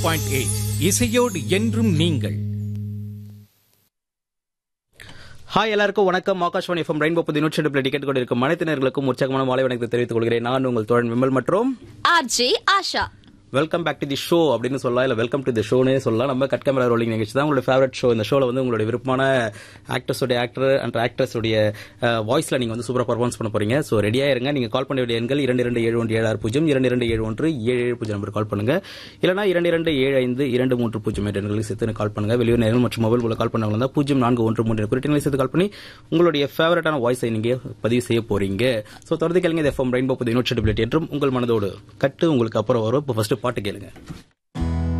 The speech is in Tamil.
பாயிண்ட் எயிட் இசையோடு என்றும் நீங்கள் ஹாய் எல்லாருக்கும் வணக்கம் ஆகாஷ்வாணி எஃப்எம் ரெயின்போ புது நூற்றி ரெண்டு டிக்கெட் கொண்டிருக்கும் அனைத்து நேர்களுக்கும் உற்சாகமான மாலை வணக்கத்தை தெரிவித்துக் கொள்கிறேன் நான் உங்கள் தோழன் விமல் மற்றும் RJ Asha welcome back to the show அப்படின்னு சொல்லலாம் இல்ல வெல்கம் டு தி ஷோனே சொல்லலாம் நம்ம கட் கேமரா ரோலிங் நிகழ்ச்சி தான் உங்களோட ஃபேவரட் ஷோ இந்த ஷோல வந்து உங்களுடைய விருப்பமான ஆக்டர்ஸோட ஆக்டர் அண்ட் ஆக்ட்ரஸோடைய வாய்ஸ்ல நீங்க வந்து சூப்பரா பர்ஃபார்மன்ஸ் பண்ண போறீங்க ஸோ ரெடியா இருங்க நீங்க கால் பண்ண வேண்டிய எண்கள் இரண்டு இரண்டு ஏழு ஒன்று ஏழு ஆறு பூஜ்ஜியம் இரண்டு இரண்டு ஏழு ஒன்று ஏழு ஏழு பூஜ்ஜியம் நம்பர் கால் பண்ணுங்க இல்லனா இரண்டு இரண்டு ஏழு ஐந்து இரண்டு மூன்று பூஜ்ஜியம் என்ற எண்களுக்கு சேர்த்து கால் பண்ணுங்க வெளியூர் நேர்கள் மற்றும் மொபைல் உள்ள கால் பண்ணவங்க தான் பூஜ்ஜியம் நான்கு ஒன்று மூன்று குறிப்பிட்ட சேர்த்து கால் பண்ணி உங்களுடைய ஃபேவரட்டான வாய்ஸை நீங்க பதிவு செய்ய போறீங்க ஸோ தொடர்ந்து கேளுங்க எஃப்எம் ரெயின்போ புது யூனிட் என்றும் உங்கள் மனதோடு கட்டு உங்களுக்கு அப்புறம் வரும் இப்போ ஃபர்ஸ்ட் பாட்டு கேளுங்க